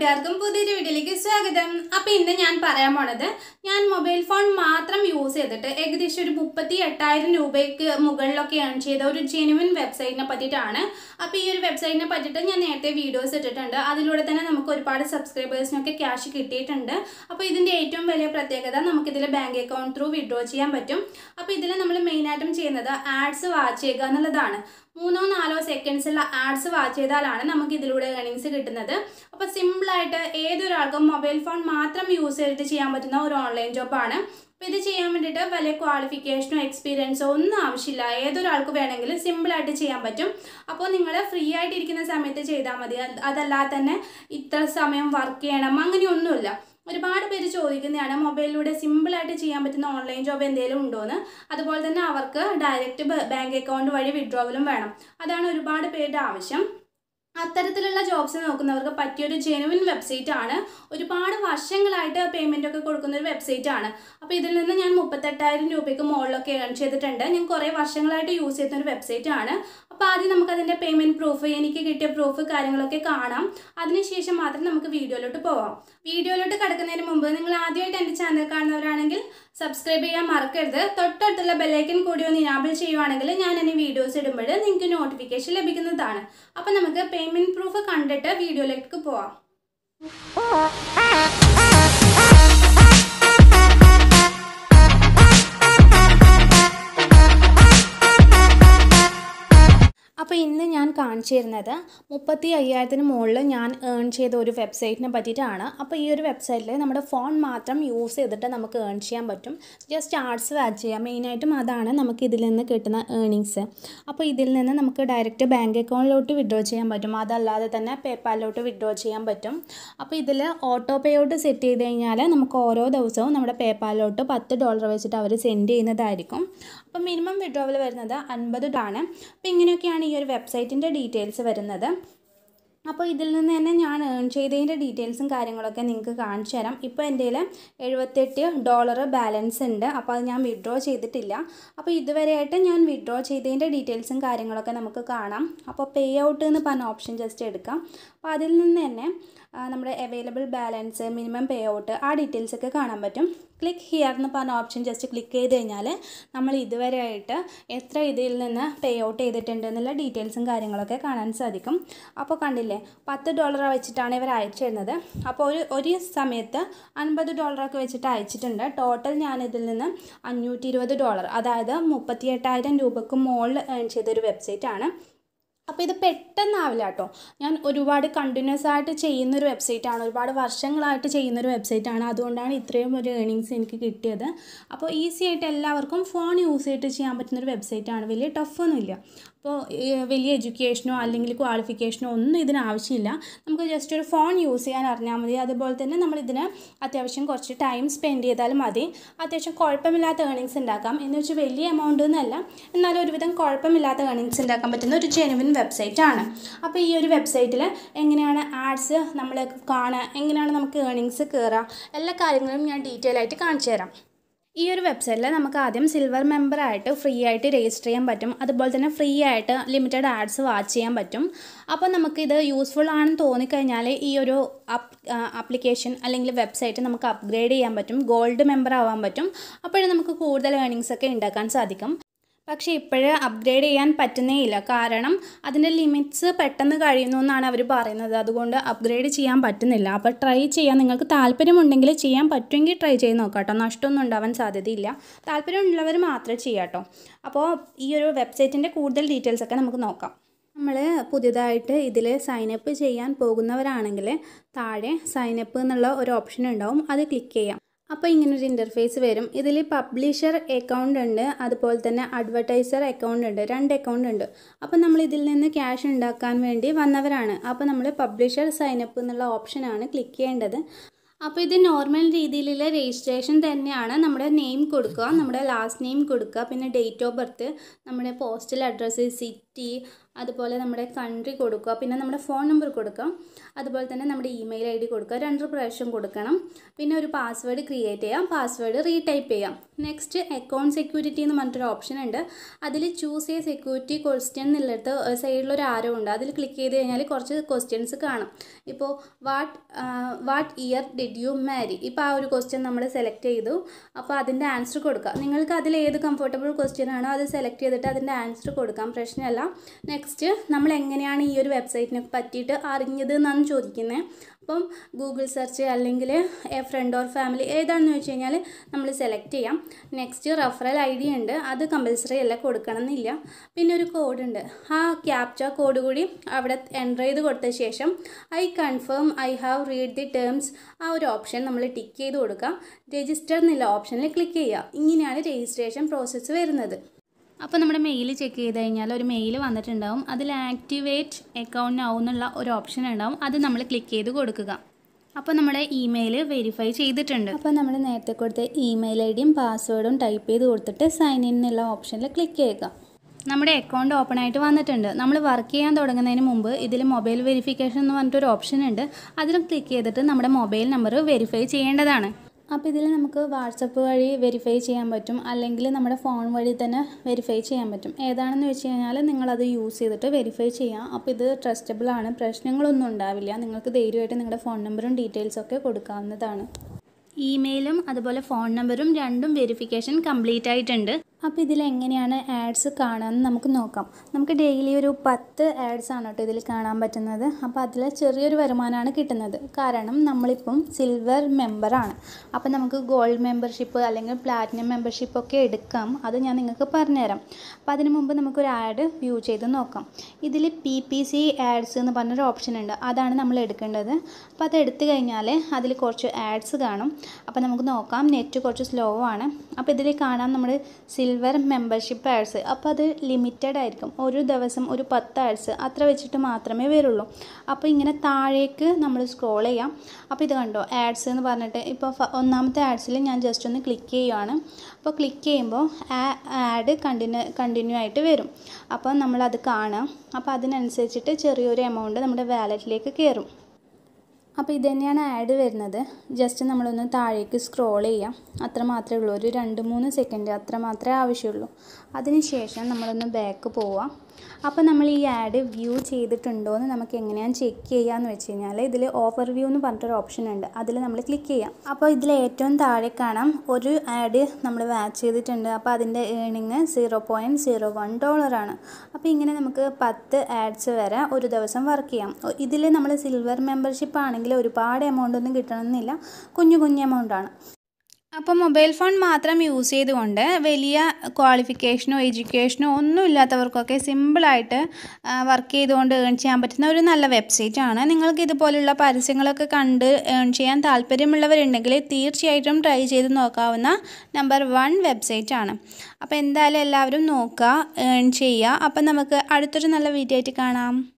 കൂട്ടുകാർക്കും പുതിയൊരു വീഡിയോയിലേക്ക് സ്വാഗതം അപ്പൊ ഇന്ന് ഞാൻ പറയാൻ പോണത് ഞാൻ മൊബൈൽ ഫോൺ മാത്രം യൂസ് ചെയ്തിട്ട് ഏകദേശം ഒരു മുപ്പത്തി എട്ടായിരം രൂപയ്ക്ക് മുകളിലൊക്കെ ഏൺ ചെയ്ത ഒരു ജെനുവിൻ വെബ്സൈറ്റിനെ പറ്റിയിട്ടാണ് അപ്പൊ ഈ ഒരു വെബ്സൈറ്റിനെ പറ്റിയിട്ട് ഞാൻ നേരത്തെ വീഡിയോസ് ഇട്ടിട്ടുണ്ട് അതിലൂടെ തന്നെ നമുക്ക് ഒരുപാട് സബ്സ്ക്രൈബേഴ്സിനൊക്കെ ക്യാഷ് കിട്ടിയിട്ടുണ്ട് അപ്പോൾ ഇതിന്റെ ഏറ്റവും വലിയ പ്രത്യേകത നമുക്കിതിൽ ബാങ്ക് അക്കൗണ്ട് ത്രൂ വിഡ്രോ ചെയ്യാൻ പറ്റും അപ്പോൾ ഇതിൽ നമ്മൾ മെയിനായിട്ടും ചെയ്യുന്നത് ആഡ്സ് വാച്ച് ചെയ്യുക എന്നുള്ളതാണ് മൂന്നോ നാലോ സെക്കൻഡ്സുള്ള ആഡ്സ് വാച്ച് ചെയ്താലാണ് നമുക്ക് ഇതിലൂടെ ഏർണിങ്സ് കിട്ടുന്നത് അപ്പോൾ സിമ്പിളായിട്ട് ഏതൊരാൾക്കും മൊബൈൽ ഫോൺ മാത്രം യൂസ് ചെയ്തിട്ട് ചെയ്യാൻ പറ്റുന്ന ഒരു ഓൺലൈൻ ജോബാണ് അപ്പോൾ ഇത് ചെയ്യാൻ വേണ്ടിയിട്ട് വലിയ ക്വാളിഫിക്കേഷനോ എക്സ്പീരിയൻസോ ഒന്നും ആവശ്യമില്ല ഏതൊരാൾക്ക് വേണമെങ്കിലും സിമ്പിളായിട്ട് ചെയ്യാൻ പറ്റും അപ്പോൾ നിങ്ങൾ ഫ്രീ ആയിട്ട് ഇരിക്കുന്ന സമയത്ത് ചെയ്താൽ മതി അത് അതല്ലാതെ തന്നെ ഇത്ര സമയം വർക്ക് ചെയ്യണം അങ്ങനെയൊന്നുമില്ല ഒരുപാട് പേര് ചോദിക്കുന്നതാണ് മൊബൈലിലൂടെ സിമ്പിളായിട്ട് ചെയ്യാൻ പറ്റുന്ന ഓൺലൈൻ ജോബ് എന്തെങ്കിലും ഉണ്ടോയെന്ന് അതുപോലെ തന്നെ അവർക്ക് ഡയറക്റ്റ് ബാങ്ക് അക്കൗണ്ട് വഴി വിഡ്രോവലും വേണം അതാണ് ഒരുപാട് പേരുടെ ആവശ്യം അത്തരത്തിലുള്ള ജോബ്സ് നോക്കുന്നവർക്ക് പറ്റിയൊരു ജെനുവിൻ വെബ്സൈറ്റ് ആണ് ഒരുപാട് വർഷങ്ങളായിട്ട് പേയ്മെൻ്റ് ഒക്കെ കൊടുക്കുന്ന ഒരു വെബ്സൈറ്റ് ആണ് അപ്പോൾ ഇതിൽ നിന്ന് ഞാൻ മുപ്പത്തെട്ടായിരം രൂപയ്ക്ക് മുകളിലൊക്കെ ഏൺ ചെയ്തിട്ടുണ്ട് ഞാൻ കുറേ വർഷങ്ങളായിട്ട് യൂസ് ചെയ്യുന്ന ഒരു വെബ്സൈറ്റ് ആണ് അപ്പോൾ ആദ്യം നമുക്ക് അതിൻ്റെ പേയ്മെൻറ്റ് പ്രൂഫ് എനിക്ക് കിട്ടിയ പ്രൂഫ് കാര്യങ്ങളൊക്കെ കാണാം അതിനുശേഷം മാത്രം നമുക്ക് വീഡിയോയിലോട്ട് പോവാം വീഡിയോയിലോട്ട് കിടക്കുന്നതിന് മുമ്പ് നിങ്ങൾ ആദ്യമായിട്ട് എൻ്റെ ചാനൽ കാണുന്നവരാണെങ്കിൽ സബ്സ്ക്രൈബ് ചെയ്യാൻ മറക്കരുത് തൊട്ടടുത്തുള്ള ബെല്ലൈക്കൻ കൂടി ഒന്ന് ഇനാബിൾ ചെയ്യുവാണെങ്കിൽ ഞാൻ എൻ്റെ വീഡിയോസ് ഇടുമ്പോൾ നിങ്ങൾക്ക് നോട്ടിഫിക്കേഷൻ ലഭിക്കുന്നതാണ് അപ്പോൾ നമുക്ക് പേയ്മെൻറ്റ് പ്രൂഫ് കണ്ടിട്ട് വീഡിയോയിലേക്ക് പോവാം അപ്പോൾ ഇന്ന് ഞാൻ കാണിച്ചു തരുന്നത് മുപ്പത്തി അയ്യായിരത്തിന് മുകളിൽ ഞാൻ ഏൺ ചെയ്ത ഒരു വെബ്സൈറ്റിനെ പറ്റിയിട്ടാണ് അപ്പോൾ ഈ ഒരു വെബ്സൈറ്റിൽ നമ്മുടെ ഫോൺ മാത്രം യൂസ് ചെയ്തിട്ട് നമുക്ക് ഏൺ ചെയ്യാൻ പറ്റും ജസ്റ്റ് ആർട്സ് വാച്ച് ചെയ്യാം മെയിനായിട്ടും അതാണ് നമുക്ക് ഇതിൽ നിന്ന് കിട്ടുന്ന ഏണിങ്സ് അപ്പോൾ ഇതിൽ നിന്ന് നമുക്ക് ഡയറക്റ്റ് ബാങ്ക് അക്കൗണ്ടിലോട്ട് വിഡ്രോ ചെയ്യാൻ പറ്റും അതല്ലാതെ തന്നെ പേപ്പാലിലോട്ട് വിഡ്രോ ചെയ്യാൻ പറ്റും അപ്പോൾ ഇതിൽ ഓട്ടോ പേയോട്ട് സെറ്റ് ചെയ്ത് കഴിഞ്ഞാൽ നമുക്ക് ഓരോ ദിവസവും നമ്മുടെ പേപ്പാലിലോട്ട് പത്ത് ഡോളർ വെച്ചിട്ട് അവർ സെൻഡ് ചെയ്യുന്നതായിരിക്കും അപ്പോൾ മിനിമം വിഡ്രോവൽ വരുന്നത് അൻപത് ആണ് അപ്പോൾ ഇങ്ങനെയൊക്കെയാണ് ഈ ഒരു വെബ്സൈറ്റിൻ്റെ ഡീറ്റെയിൽസ് വരുന്നത് അപ്പോൾ ഇതിൽ നിന്ന് തന്നെ ഞാൻ ഏൺ ചെയ്തതിൻ്റെ ഡീറ്റെയിൽസും കാര്യങ്ങളൊക്കെ നിങ്ങൾക്ക് കാണിച്ചു തരാം ഇപ്പോൾ എൻ്റെ കയ്യിൽ എഴുപത്തെട്ട് ഡോളർ ബാലൻസ് ഉണ്ട് അപ്പോൾ അത് ഞാൻ വിഡ്രോ ചെയ്തിട്ടില്ല അപ്പോൾ ഇതുവരെയായിട്ട് ഞാൻ വിഡ്രോ ചെയ്തതിൻ്റെ ഡീറ്റെയിൽസും കാര്യങ്ങളൊക്കെ നമുക്ക് കാണാം അപ്പോൾ പേ ഔട്ട് എന്ന് പറഞ്ഞ ഓപ്ഷൻ ജസ്റ്റ് എടുക്കാം അപ്പോൾ അതിൽ നിന്ന് തന്നെ നമ്മുടെ available balance minimum pay out ആ ഡീറ്റെയിൽസ് ഒക്കെ കാണാൻ പറ്റും ക്ലിക്ക് ഹിയർ എന്ന് പറഞ്ഞ ഓപ്ഷൻ ജസ്റ്റ് ക്ലിക്ക് ചെയ്ത് കഴിഞ്ഞാൽ നമ്മൾ ഇതുവരെയായിട്ട് എത്ര ഇതിൽ നിന്ന് പേ ഔട്ട് ചെയ്തിട്ടുണ്ട് എന്നുള്ള ഡീറ്റെയിൽസും കാര്യങ്ങളൊക്കെ കാണാൻ സാധിക്കും അപ്പോൾ കണ്ടില്ലേ പത്ത് ഡോളർ വെച്ചിട്ടാണ് ഇവർ അയച്ചു തരുന്നത് അപ്പോൾ ഒരു ഒരു സമയത്ത് അൻപത് ഡോളറൊക്കെ വെച്ചിട്ട് അയച്ചിട്ടുണ്ട് ടോട്ടൽ ഞാൻ ഇതിൽ നിന്ന് അഞ്ഞൂറ്റി ഇരുപത് ഡോളർ അതായത് മുപ്പത്തി എട്ടായിരം രൂപക്ക് മുകളിൽ ഏൺ ചെയ്തൊരു വെബ്സൈറ്റ് ആണ് അപ്പോൾ ഇത് പെട്ടെന്നാവില്ല കേട്ടോ ഞാൻ ഒരുപാട് കണ്ടിന്യൂസ് ആയിട്ട് ചെയ്യുന്നൊരു വെബ്സൈറ്റാണ് ഒരുപാട് വർഷങ്ങളായിട്ട് ചെയ്യുന്നൊരു വെബ്സൈറ്റാണ് അതുകൊണ്ടാണ് ഇത്രയും ഒരു ഏണിങ്സ് എനിക്ക് കിട്ടിയത് അപ്പോൾ ഈസി ആയിട്ട് എല്ലാവർക്കും ഫോൺ യൂസ് ചെയ്തിട്ട് ചെയ്യാൻ പറ്റുന്നൊരു വെബ്സൈറ്റാണ് വലിയ ടഫൊന്നുമില്ല അപ്പോൾ വലിയ എഡ്യൂക്കേഷനോ അല്ലെങ്കിൽ ക്വാളിഫിക്കേഷനോ ഒന്നും ഇതിന് ആവശ്യമില്ല നമുക്ക് ജസ്റ്റ് ഒരു ഫോൺ യൂസ് ചെയ്യാൻ അറിഞ്ഞാൽ മതി അതുപോലെ തന്നെ നമ്മൾ ഇതിന് അത്യാവശ്യം കുറച്ച് ടൈം സ്പെൻഡ് ചെയ്താൽ മതി അത്യാവശ്യം കുഴപ്പമില്ലാത്ത ഏണിങ്സ് ഉണ്ടാക്കാം എന്ന് വെച്ചാൽ വലിയ എമൗണ്ട് എന്നല്ല എന്നാലും ഒരുവിധം കുഴപ്പമില്ലാത്ത ഏണിങ്സ് ഉണ്ടാക്കാൻ പറ്റുന്ന ഒരു ജെനുവിൻ വെബ്സൈറ്റ് ആണ് അപ്പോൾ ഈ ഒരു വെബ്സൈറ്റിൽ എങ്ങനെയാണ് ആഡ്സ് നമ്മൾ കാണുക എങ്ങനെയാണ് നമുക്ക് ഏണിങ്സ് കയറുക എല്ലാ കാര്യങ്ങളും ഞാൻ ഡീറ്റെയിൽ ആയിട്ട് കാണിച്ചു തരാം ഈ ഒരു വെബ്സൈറ്റിൽ നമുക്ക് ആദ്യം സിൽവർ മെമ്പറായിട്ട് ഫ്രീ ആയിട്ട് രജിസ്റ്റർ ചെയ്യാൻ പറ്റും അതുപോലെ തന്നെ ഫ്രീ ആയിട്ട് ലിമിറ്റഡ് ആഡ്സ് വാച്ച് ചെയ്യാൻ പറ്റും അപ്പോൾ നമുക്കിത് യൂസ്ഫുൾ ആണെന്ന് തോന്നിക്കഴിഞ്ഞാൽ ഈ ഒരു ആപ്ലിക്കേഷൻ അല്ലെങ്കിൽ വെബ്സൈറ്റ് നമുക്ക് അപ്ഗ്രേഡ് ചെയ്യാൻ പറ്റും ഗോൾഡ് മെമ്പർ ആവാൻ പറ്റും അപ്പോഴും നമുക്ക് കൂടുതൽ ഏണിങ്സ് ഒക്കെ ഉണ്ടാക്കാൻ സാധിക്കും പക്ഷേ ഇപ്പോഴ് അപ്ഗ്രേഡ് ചെയ്യാൻ പറ്റുന്നേ ഇല്ല കാരണം അതിൻ്റെ ലിമിറ്റ്സ് പെട്ടെന്ന് കഴിയുന്നു എന്നാണ് അവർ പറയുന്നത് അതുകൊണ്ട് അപ്ഗ്രേഡ് ചെയ്യാൻ പറ്റുന്നില്ല അപ്പോൾ ട്രൈ ചെയ്യാൻ നിങ്ങൾക്ക് താല്പര്യമുണ്ടെങ്കിൽ ചെയ്യാൻ പറ്റുമെങ്കിൽ ട്രൈ ചെയ്ത് നോക്കാം കേട്ടോ നഷ്ടമൊന്നും ഉണ്ടാവാൻ സാധ്യതയില്ല താല്പര്യമുള്ളവർ മാത്രമേ ചെയ്യാട്ടോ അപ്പോൾ ഈ ഒരു വെബ്സൈറ്റിൻ്റെ കൂടുതൽ ഡീറ്റെയിൽസ് ഒക്കെ നമുക്ക് നോക്കാം നമ്മൾ പുതിയതായിട്ട് ഇതിൽ സൈനപ്പ് ചെയ്യാൻ പോകുന്നവരാണെങ്കിൽ താഴെ സൈനപ്പ് എന്നുള്ള ഒരു ഓപ്ഷൻ ഉണ്ടാവും അത് ക്ലിക്ക് ചെയ്യാം അപ്പോൾ ഇങ്ങനൊരു ഇൻ്റർഫേസ് വരും ഇതിൽ പബ്ലിഷർ അക്കൗണ്ട് ഉണ്ട് അതുപോലെ തന്നെ അഡ്വർടൈസർ അക്കൗണ്ട് ഉണ്ട് രണ്ട് അക്കൗണ്ട് ഉണ്ട് അപ്പോൾ നമ്മൾ ഇതിൽ നിന്ന് ക്യാഷ് ഉണ്ടാക്കാൻ വേണ്ടി വന്നവരാണ് അപ്പോൾ നമ്മൾ പബ്ലിഷർ സൈനപ്പ് എന്നുള്ള ഓപ്ഷനാണ് ക്ലിക്ക് ചെയ്യേണ്ടത് അപ്പോൾ ഇത് നോർമൽ രീതിയിലുള്ള രജിസ്ട്രേഷൻ തന്നെയാണ് നമ്മുടെ നെയിം കൊടുക്കുക നമ്മുടെ ലാസ്റ്റ് നെയിം കൊടുക്കുക പിന്നെ ഡേറ്റ് ഓഫ് ബർത്ത് നമ്മുടെ പോസ്റ്റൽ അഡ്രസ്സ് സിറ്റി അതുപോലെ നമ്മുടെ കൺട്രി കൊടുക്കുക പിന്നെ നമ്മുടെ ഫോൺ നമ്പർ കൊടുക്കാം അതുപോലെ തന്നെ നമ്മുടെ ഇമെയിൽ ഐ ഡി കൊടുക്കുക രണ്ട് പ്രാവശ്യം കൊടുക്കണം പിന്നെ ഒരു പാസ്വേഡ് ക്രിയേറ്റ് ചെയ്യാം പാസ്വേഡ് റീടൈപ്പ് ചെയ്യാം നെക്സ്റ്റ് അക്കൗണ്ട് സെക്യൂരിറ്റി എന്ന് പറഞ്ഞിട്ടൊരു ഓപ്ഷൻ ഉണ്ട് അതിൽ ചൂസ് ചെയ്യ സെക്യൂരിറ്റി ക്വസ്റ്റ്യൻ എന്നുള്ളിടത്ത് സൈഡിലൊരു ആരോ ഉണ്ട് അതിൽ ക്ലിക്ക് ചെയ്ത് കഴിഞ്ഞാൽ കുറച്ച് ക്വസ്റ്റ്യൻസ് കാണാം ഇപ്പോൾ what what year did you marry ഇപ്പോൾ ആ ഒരു ക്വസ്റ്റ്യൻ നമ്മൾ സെലക്ട് ചെയ്തു അപ്പോൾ അതിൻ്റെ ആൻസർ കൊടുക്കുക നിങ്ങൾക്ക് അതിൽ ഏത് കംഫർട്ടബിൾ ക്വസ്റ്റ്യൻ ആണോ അത് സെലക്ട് ചെയ്തിട്ട് അതിൻ്റെ ആൻസർ കൊടുക്കാം പ്രശ്നമല്ല നെക്സ്റ്റ് നമ്മൾ എങ്ങനെയാണ് ഈ ഒരു വെബ്സൈറ്റിനെ പറ്റിയിട്ട് അറിഞ്ഞത് എന്നാണ് ചോദിക്കുന്നത് അപ്പം ഗൂഗിൾ സെർച്ച് അല്ലെങ്കിൽ എ ഫ്രണ്ട് ഓർ ഫാമിലി ഏതാണെന്ന് വെച്ച് കഴിഞ്ഞാൽ നമ്മൾ സെലക്ട് ചെയ്യാം നെക്സ്റ്റ് റഫറൽ ഐ ഡി ഉണ്ട് അത് കമ്പൽസറി അല്ല കൊടുക്കണം എന്നില്ല പിന്നെ ഒരു കോഡ് ഉണ്ട് ആ ക്യാപ്ച കോഡ് കൂടി അവിടെ എൻ്റർ ചെയ്ത് കൊടുത്ത ശേഷം I confirm I have read the terms ആ ഒരു ഓപ്ഷൻ നമ്മൾ ടിക്ക് ചെയ്ത് കൊടുക്കുക രജിസ്റ്റർ എന്നുള്ള ഓപ്ഷനിൽ ക്ലിക്ക് ചെയ്യുക ഇങ്ങനെയാണ് രജിസ്ട്രേഷൻ പ്രോസസ്സ് വരുന്നത് അപ്പോൾ നമ്മുടെ മെയിൽ ചെക്ക് ചെയ്ത് കഴിഞ്ഞാൽ ഒരു മെയിൽ വന്നിട്ടുണ്ടാവും അതിൽ ആക്ടിവേറ്റ് അക്കൗണ്ട് നൗ എന്നുള്ള ഒരു ഓപ്ഷൻ ഉണ്ടാവും അത് നമ്മൾ ക്ലിക്ക് ചെയ്ത് കൊടുക്കുക അപ്പോൾ നമ്മുടെ ഇമെയിൽ വെരിഫൈ ചെയ്തിട്ടുണ്ട് അപ്പോൾ നമ്മൾ നേരത്തെ കൊടുത്ത ഇമെയിൽ ഐ ഡിയും പാസ്വേഡും ടൈപ്പ് ചെയ്ത് കൊടുത്തിട്ട് സൈൻ ഇൻ എന്നുള്ള ഓപ്ഷനിൽ ക്ലിക്ക് ചെയ്യുക നമ്മുടെ അക്കൗണ്ട് ഓപ്പൺ ആയിട്ട് വന്നിട്ടുണ്ട് നമ്മൾ വർക്ക് ചെയ്യാൻ തുടങ്ങുന്നതിന് മുമ്പ് ഇതിൽ മൊബൈൽ വെരിഫിക്കേഷൻ എന്ന് പറഞ്ഞിട്ടൊരു ഓപ്ഷൻ ഉണ്ട് അതിലും ക്ലിക്ക് ചെയ്തിട്ട് നമ്മുടെ മൊബൈൽ നമ്പർ വെരിഫൈ ചെയ്യേണ്ടതാണ് അപ്പോൾ ഇതിൽ നമുക്ക് വാട്സപ്പ് വഴി വെരിഫൈ ചെയ്യാൻ പറ്റും അല്ലെങ്കിൽ നമ്മുടെ ഫോൺ വഴി തന്നെ വെരിഫൈ ചെയ്യാൻ പറ്റും ഏതാണെന്ന് വെച്ച് കഴിഞ്ഞാൽ നിങ്ങളത് യൂസ് ചെയ്തിട്ട് വെരിഫൈ ചെയ്യാം അപ്പോൾ ഇത് ട്രസ്റ്റബിൾ ആണ് പ്രശ്നങ്ങളൊന്നും ഉണ്ടാവില്ല നിങ്ങൾക്ക് ധൈര്യമായിട്ട് നിങ്ങളുടെ ഫോൺ നമ്പറും ഡീറ്റെയിൽസും ഒക്കെ കൊടുക്കാവുന്നതാണ് ഇമെയിലും അതുപോലെ ഫോൺ നമ്പറും രണ്ടും വെരിഫിക്കേഷൻ കംപ്ലീറ്റ് ആയിട്ടുണ്ട് അപ്പോൾ ഇതിൽ എങ്ങനെയാണ് ആഡ്സ് കാണാമെന്ന് നമുക്ക് നോക്കാം നമുക്ക് ഡെയിലി ഒരു പത്ത് ആഡ്സ് ആണ് കേട്ടോ ഇതിൽ കാണാൻ പറ്റുന്നത് അപ്പോൾ അതിൽ ചെറിയൊരു വരുമാനമാണ് കിട്ടുന്നത് കാരണം നമ്മളിപ്പം സിൽവർ മെമ്പറാണ് അപ്പോൾ നമുക്ക് ഗോൾഡ് മെമ്പർഷിപ്പ് അല്ലെങ്കിൽ പ്ലാറ്റിനം മെമ്പർഷിപ്പ് ഒക്കെ എടുക്കാം അത് ഞാൻ നിങ്ങൾക്ക് പറഞ്ഞുതരാം അപ്പോൾ അതിന് മുമ്പ് നമുക്കൊരു ആഡ് വ്യൂ ചെയ്ത് നോക്കാം ഇതിൽ പി പി സി ആഡ്സ് എന്ന് പറഞ്ഞൊരു ഓപ്ഷൻ ഉണ്ട് അതാണ് നമ്മൾ എടുക്കേണ്ടത് അപ്പോൾ അത് എടുത്തു കഴിഞ്ഞാൽ അതിൽ കുറച്ച് ആഡ്സ് കാണും അപ്പോൾ നമുക്ക് നോക്കാം നെറ്റ് കുറച്ച് സ്ലോ ആണ് അപ്പോൾ ഇതിൽ കാണാം നമ്മൾ സിൽവർ മെമ്പർഷിപ്പ് ആഡ്സ് അപ്പോൾ അത് ലിമിറ്റഡ് ആയിരിക്കും ഒരു ദിവസം ഒരു പത്ത് ആഡ്സ് അത്ര വെച്ചിട്ട് മാത്രമേ വരുള്ളൂ അപ്പോൾ ഇങ്ങനെ താഴേക്ക് നമ്മൾ സ്ക്രോൾ ചെയ്യാം അപ്പോൾ ഇത് കണ്ടോ ആഡ്സ് എന്ന് പറഞ്ഞിട്ട് ഇപ്പോൾ ഒന്നാമത്തെ ആഡ്സിൽ ഞാൻ ജസ്റ്റ് ഒന്ന് ക്ലിക്ക് ചെയ്യുവാണ് അപ്പോൾ ക്ലിക്ക് ചെയ്യുമ്പോൾ ആ ആഡ് കണ്ടിന്യൂ കണ്ടിന്യൂ ആയിട്ട് വരും അപ്പോൾ നമ്മളത് കാണാം അപ്പോൾ അതിനനുസരിച്ചിട്ട് ചെറിയൊരു എമൗണ്ട് നമ്മുടെ വാലറ്റിലേക്ക് കയറും അപ്പോൾ ഇത് തന്നെയാണ് ആഡ് വരുന്നത് ജസ്റ്റ് നമ്മളൊന്ന് താഴേക്ക് സ്ക്രോൾ ചെയ്യാം അത്ര മാത്രമേ ഉള്ളൂ ഒരു രണ്ട് മൂന്ന് സെക്കൻഡ് അത്ര മാത്രമേ ആവശ്യമുള്ളൂ അതിനുശേഷം നമ്മളൊന്ന് ബാക്ക് പോവാം അപ്പോൾ നമ്മൾ ഈ ആഡ് വ്യൂ ചെയ്തിട്ടുണ്ടോ എന്ന് നമുക്ക് എങ്ങനെയാണ് ചെക്ക് ചെയ്യാന്ന് വെച്ച് കഴിഞ്ഞാൽ ഇതിൽ ഓവർ വ്യൂ എന്ന് പറഞ്ഞിട്ടൊരു ഓപ്ഷൻ ഉണ്ട് അതിൽ നമ്മൾ ക്ലിക്ക് ചെയ്യാം അപ്പോൾ ഇതിൽ ഏറ്റവും താഴെ കാണാം ഒരു ആഡ് നമ്മൾ വാച്ച് ചെയ്തിട്ടുണ്ട് അപ്പോൾ അതിൻ്റെ ഏണിങ് സീറോ പോയിൻറ്റ് സീറോ വൺ ഡോളറാണ് അപ്പോൾ ഇങ്ങനെ നമുക്ക് പത്ത് ആഡ്സ് വരെ ഒരു ദിവസം വർക്ക് ചെയ്യാം ഇതിൽ നമ്മൾ സിൽവർ മെമ്പർഷിപ്പ് ആണെങ്കിൽ ഒരുപാട് എമൗണ്ട് ഒന്നും കിട്ടണമെന്നില്ല കുഞ്ഞു കുഞ്ഞു എമൗണ്ടാണ് അപ്പോൾ മൊബൈൽ ഫോൺ മാത്രം യൂസ് ചെയ്തുകൊണ്ട് വലിയ ക്വാളിഫിക്കേഷനോ എഡ്യൂക്കേഷനോ ഒന്നും ഇല്ലാത്തവർക്കൊക്കെ സിമ്പിളായിട്ട് വർക്ക് ചെയ്തുകൊണ്ട് ഏൺ ചെയ്യാൻ പറ്റുന്ന ഒരു നല്ല വെബ്സൈറ്റ് ആണ് നിങ്ങൾക്ക് ഇതുപോലുള്ള പരസ്യങ്ങളൊക്കെ കണ്ട് ഏൺ ചെയ്യാൻ താല്പര്യമുള്ളവരുണ്ടെങ്കിൽ തീർച്ചയായിട്ടും ട്രൈ ചെയ്ത് നോക്കാവുന്ന നമ്പർ വൺ വെബ്സൈറ്റ് ആണ് അപ്പോൾ എന്തായാലും എല്ലാവരും നോക്കുക ഏൺ ചെയ്യുക അപ്പം നമുക്ക് അടുത്തൊരു നല്ല വീഡിയോ ആയിട്ട് കാണാം